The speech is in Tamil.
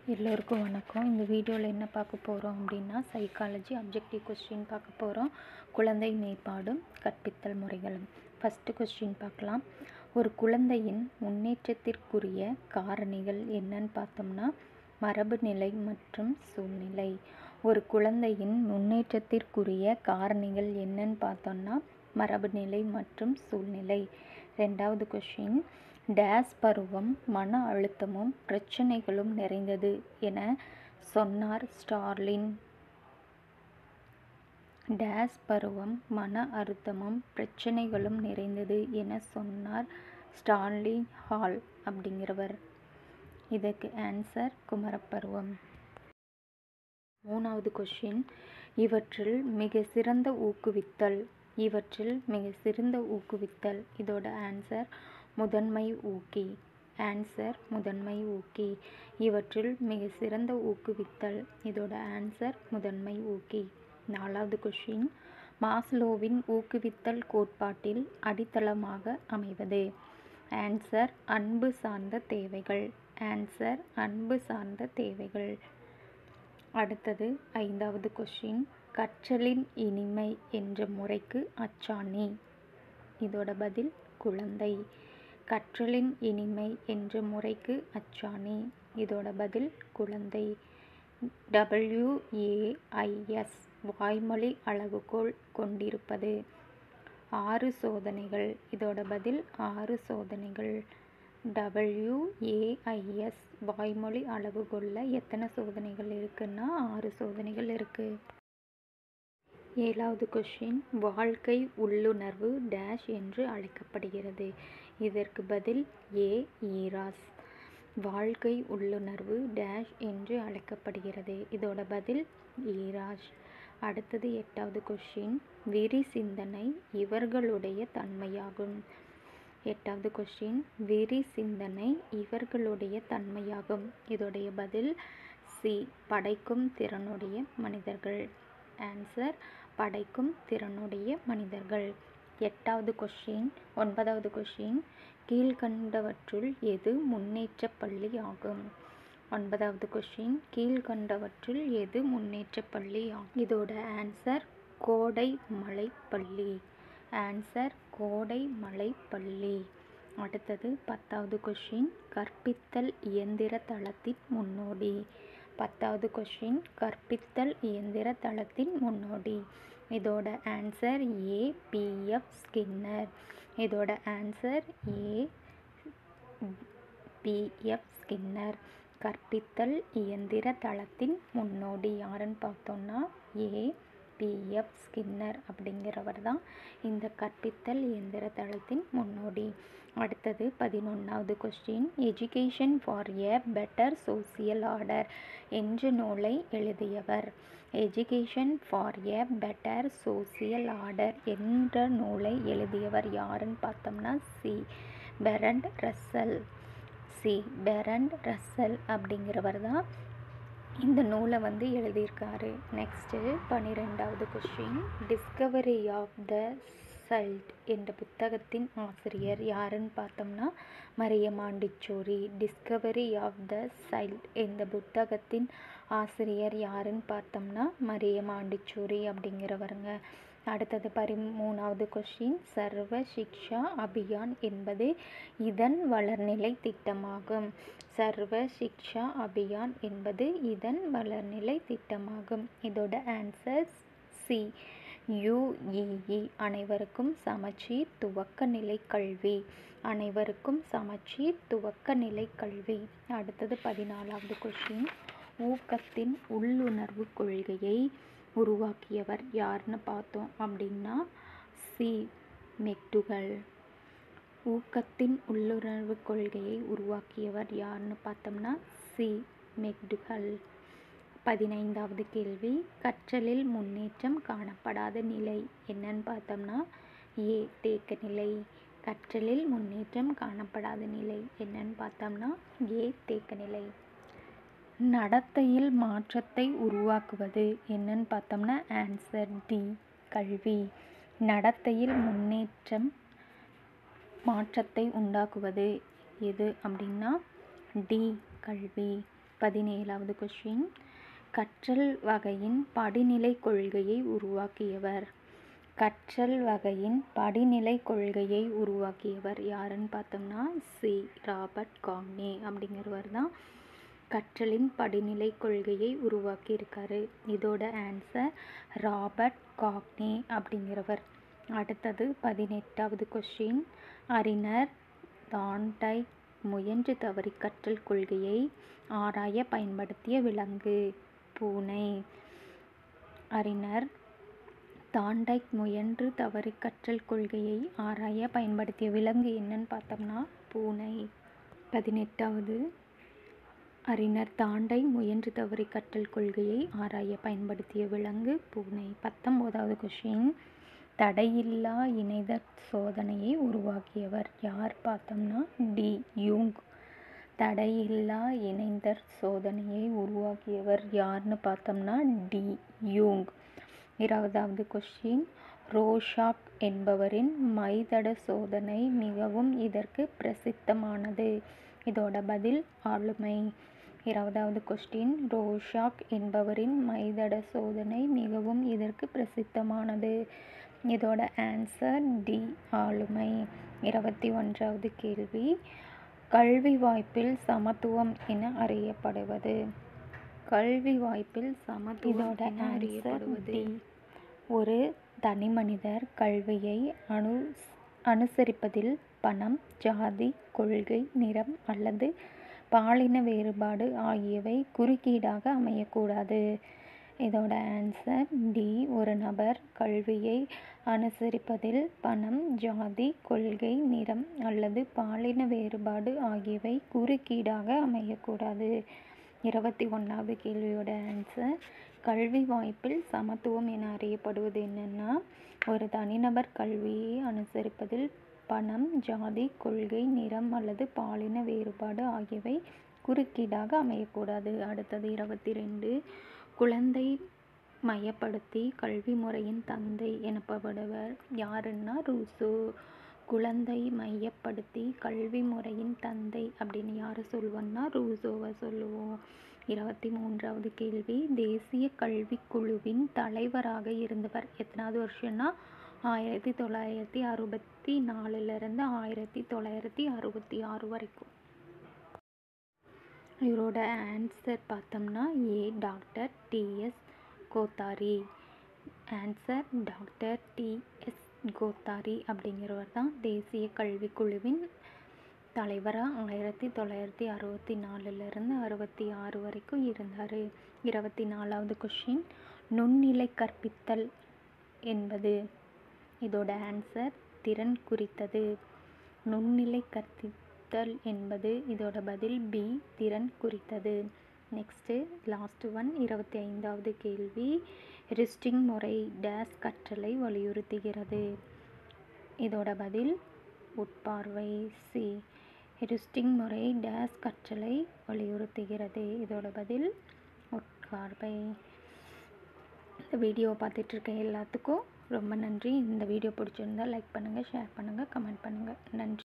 எல்லோருக்கும் வணக்கம் இந்த வீடியோவில் என்ன பார்க்க போகிறோம் அப்படின்னா சைக்காலஜி அப்ஜெக்டிவ் கொஸ்டின் பார்க்க போகிறோம் குழந்தை மேம்பாடும் கற்பித்தல் முறைகளும் ஃபஸ்ட்டு கொஸ்டின் பார்க்கலாம் ஒரு குழந்தையின் முன்னேற்றத்திற்குரிய காரணிகள் என்னன்னு பார்த்தோம்னா மரபு நிலை மற்றும் சூழ்நிலை ஒரு குழந்தையின் முன்னேற்றத்திற்குரிய காரணிகள் என்னன்னு பார்த்தோம்னா மரபு நிலை மற்றும் சூழ்நிலை ரெண்டாவது கொஷின் டேஸ் பருவம் மன அழுத்தமும் பிரச்சனைகளும் நிறைந்தது என சொன்னார் ஸ்டார்லின் டேஸ் பருவம் மன அழுத்தமும் பிரச்சனைகளும் நிறைந்தது என சொன்னார் ஸ்டார்லின் ஹால் அப்படிங்கிறவர் இதுக்கு ஆன்சர் குமரப்பருவம் மூணாவது கொஷின் இவற்றில் மிக சிறந்த ஊக்குவித்தல் இவற்றில் மிக சிறந்த ஊக்குவித்தல் இதோட ஆன்சர் முதன்மை ஊக்கி ஆன்சர் முதன்மை ஊக்கி இவற்றில் மிக சிறந்த ஊக்குவித்தல் இதோட ஆன்சர் முதன்மை ஊக்கி நாலாவது கொஷின் மாஸ்லோவின் ஊக்குவித்தல் கோட்பாட்டில் அடித்தளமாக அமைவது ஆன்சர் அன்பு சார்ந்த தேவைகள் ஆன்சர் அன்பு சார்ந்த தேவைகள் அடுத்தது ஐந்தாவது கொஷின் கற்றலின் இனிமை என்ற முறைக்கு அச்சாணி இதோட பதில் குழந்தை கற்றலின் இனிமை என்ற முறைக்கு அச்சாணி இதோட பதில் குழந்தை டபிள்யூஏஐஎஸ் வாய்மொழி அளவுகோல் கொண்டிருப்பது ஆறு சோதனைகள் இதோட பதில் ஆறு சோதனைகள் டபிள்யூஏஐஎஸ் வாய்மொழி அளவுகோலில் எத்தனை சோதனைகள் இருக்குன்னா ஆறு சோதனைகள் இருக்குது ஏழாவது கொஷின் வாழ்க்கை உள்ளுணர்வு டேஷ் என்று அழைக்கப்படுகிறது இதற்கு பதில் ஏ ஈராஸ் வாழ்க்கை உள்ளுணர்வு டேஷ் என்று அழைக்கப்படுகிறது இதோட பதில் ஈராஷ் அடுத்தது எட்டாவது கொஷின் வெறி சிந்தனை இவர்களுடைய தன்மையாகும் எட்டாவது கொஷின் வெறி சிந்தனை இவர்களுடைய தன்மையாகும் இதோடைய பதில் சி படைக்கும் திறனுடைய மனிதர்கள் ஆன்சர் படைக்கும் திறனுடைய மனிதர்கள் எட்டாவது கொஷின் ஒன்பதாவது கொஷின் கீழ்கண்டவற்றுள் எது முன்னேற்ற பள்ளி ஆகும் ஒன்பதாவது கொஷின் கீழ்கண்டவற்றுள் எது முன்னேற்ற பள்ளி ஆகும் இதோட ஆன்சர் கோடை மலை பள்ளி ஆன்சர் கோடை மலை பள்ளி அடுத்தது பத்தாவது கொஷின் கற்பித்தல் இயந்திர தளத்தின் முன்னோடி பத்தாவது கொஷின் கற்பித்தல் இயந்திர தளத்தின் முன்னோடி இதோட ஆன்சர் ஏ பிஎஃப் ஸ்கின்னர் இதோட ஆன்சர் ஏ பிஎஃப் ஸ்கின்னர் கற்பித்தல் இயந்திர தளத்தின் முன்னோடி யாருன்னு பார்த்தோம்னா ஏ பிஎஃப் ஸ்கின்னர் அப்படிங்கிறவர் தான் இந்த கற்பித்தல் இயந்திர தளத்தின் முன்னோடி அடுத்தது பதினொன்றாவது question education for a better social order என்ற நூலை எழுதியவர் education for a better social order என்ற நூலை எழுதியவர் யாருன்னு பார்த்தோம்னா C Bertrand Russell C Bertrand Russell அப்படிங்கிறவர் தான் இந்த நூலை வந்து எழுதியிருக்காரு நெக்ஸ்ட்டு பன்னிரெண்டாவது question discovery of the child என்ற புத்தகத்தின் ஆசிரியர் யாருன்னு பார்த்தோம்னா Maria Montessori discovery of the child இந்த புத்தகத்தின் ஆசிரியர் யாருன்னு பார்த்தோம்னா மரியமாண்டிச்சோரி அப்படிங்கிறவருங்க அடுத்தது பதிமூணாவது கொஷின் சர்வ சிக்ஷா அபியான் என்பது இதன் வளர்நிலை திட்டமாகும் சர்வ சிக்ஷா அபியான் என்பது இதன் வளர்நிலை திட்டமாகும் இதோட ஆன்சர் சி யுஇஇ அனைவருக்கும் சமச்சீர் துவக்க நிலை கல்வி அனைவருக்கும் சமச்சீர் துவக்க நிலை கல்வி அடுத்தது பதினாலாவது கொஷின் ஊக்கத்தின் உள்ளுணர்வு கொள்கையை உருவாக்கியவர் யாருன்னு பார்த்தோம் அப்படின்னா சி மெக்டுகல் ஊக்கத்தின் உள்ளுணர்வு கொள்கையை உருவாக்கியவர் யாருன்னு பார்த்தோம்னா சி மெக்டுகல் பதினைந்தாவது கேள்வி கற்றலில் முன்னேற்றம் காணப்படாத நிலை என்னன்னு பார்த்தோம்னா ஏ தேக்க நிலை கற்றலில் முன்னேற்றம் காணப்படாத நிலை என்னன்னு பார்த்தோம்னா ஏ தேக்க நிலை நடத்தையில் மாற்றத்தை உருவாக்குவது என்னன்னு பார்த்தோம்னா ஆன்சர் டி கல்வி நடத்தையில் முன்னேற்றம் மாற்றத்தை உண்டாக்குவது எது அப்படின்னா டி கல்வி பதினேழாவது கொஷின் கற்றல் வகையின் படிநிலை கொள்கையை உருவாக்கியவர் கற்றல் வகையின் படிநிலை கொள்கையை உருவாக்கியவர் யாருன்னு பார்த்தோம்னா சி ராபர்ட் காக்னே அப்படிங்கிறவர் தான் கற்றலின் படிநிலை கொள்கையை உருவாக்கியிருக்காரு இதோட ஆன்சர் ராபர்ட் காக்னே அப்படிங்கிறவர் அடுத்தது பதினெட்டாவது கொஷின் அறிஞர் தாண்டை முயன்று தவறி கற்றல் கொள்கையை ஆராய பயன்படுத்திய விலங்கு பூனை அறிஞர் தாண்டைக் முயன்று தவறி கற்றல் கொள்கையை ஆராய பயன்படுத்திய விலங்கு என்னன்னு பார்த்தோம்னா பூனை பதினெட்டாவது அறிஞர் தாண்டை முயன்று தவறி கற்றல் கொள்கையை ஆராய பயன்படுத்திய விலங்கு பூனை பத்தொம்போதாவது கொஷின் தடையில்லா இணைதற் சோதனையை உருவாக்கியவர் யார் பார்த்தோம்னா டி யூங் தடையில்லா இணைந்தற் சோதனையை உருவாக்கியவர் யார்னு பார்த்தோம்னா டி யூங் இருபதாவது கொஸ்டின் ரோஷாக் என்பவரின் மைதட சோதனை மிகவும் இதற்கு பிரசித்தமானது இதோட பதில் ஆளுமை இருபதாவது கொஸ்டின் ரோஷாக் என்பவரின் மைதட சோதனை மிகவும் இதற்கு பிரசித்தமானது இதோட ஆன்சர் டி ஆளுமை இருபத்தி ஒன்றாவது கேள்வி கல்வி வாய்ப்பில் சமத்துவம் என அறியப்படுவது கல்வி வாய்ப்பில் சமத்துவம் என அறியப்படுவது ஒரு தனிமனிதர் கல்வியை அனு அனுசரிப்பதில் பணம் ஜாதி கொள்கை நிறம் அல்லது பாலின வேறுபாடு ஆகியவை குறுக்கீடாக அமையக்கூடாது இதோட ஆன்சர் டி ஒரு நபர் கல்வியை அனுசரிப்பதில் பணம் ஜாதி கொள்கை நிறம் அல்லது பாலின வேறுபாடு ஆகியவை குறுக்கீடாக அமையக்கூடாது இருபத்தி ஒன்றாவது கேள்வியோட ஆன்சர் கல்வி வாய்ப்பில் சமத்துவம் என அறியப்படுவது என்னென்னா ஒரு தனிநபர் கல்வியை அனுசரிப்பதில் பணம் ஜாதி கொள்கை நிறம் அல்லது பாலின வேறுபாடு ஆகியவை குறுக்கீடாக அமையக்கூடாது அடுத்தது இருபத்தி ரெண்டு குழந்தை மையப்படுத்தி கல்வி முறையின் தந்தை எனப்படுபவர் யாருன்னா ரூசோ குழந்தை மையப்படுத்தி கல்வி முறையின் தந்தை அப்படின்னு யாரை சொல்லுவோம்னா ரூசோவை சொல்லுவோம் இருபத்தி மூன்றாவது கேள்வி தேசிய கல்விக் குழுவின் தலைவராக இருந்தவர் எத்தனாவது வருஷம்னா ஆயிரத்தி தொள்ளாயிரத்தி அறுபத்தி நாலுலேருந்து ஆயிரத்தி தொள்ளாயிரத்தி அறுபத்தி ஆறு வரைக்கும் இவரோட ஆன்சர் பார்த்தோம்னா A doctor DS Kothari answer doctor DS Kothari அப்படிங்கிறவர் தான் தேசிய கல்விக் குழுவின் தலைவராக ஆயிரத்தி தொள்ளாயிரத்தி அறுபத்தி நாலுலேருந்து அறுபத்தி ஆறு வரைக்கும் இருந்தார் இருபத்தி நாலாவது கொஷின் நுண்ணிலை கற்பித்தல் என்பது இதோட ஆன்சர் திறன் குறித்தது நுண்ணிலை கற்பித்தல் என்பது இதோட பதில் பி திறன் குறித்தது நெக்ஸ்ட்டு லாஸ்ட் ஒன் இருபத்தி ஐந்தாவது கேள்வி ரிஸ்டிங் முறை டேஸ் கற்றலை வலியுறுத்துகிறது இதோட பதில் உட்பார்வை சி ரிஸ்டிங் முறை டேஸ் கற்றலை வலியுறுத்துகிறது இதோட பதில் உட்பார்வை இந்த வீடியோ பார்த்துட்ருக்க எல்லாத்துக்கும் ரொம்ப நன்றி இந்த வீடியோ பிடிச்சிருந்தா லைக் பண்ணுங்கள் ஷேர் பண்ணுங்கள் கமெண்ட் பண்ணுங்கள் நன்றி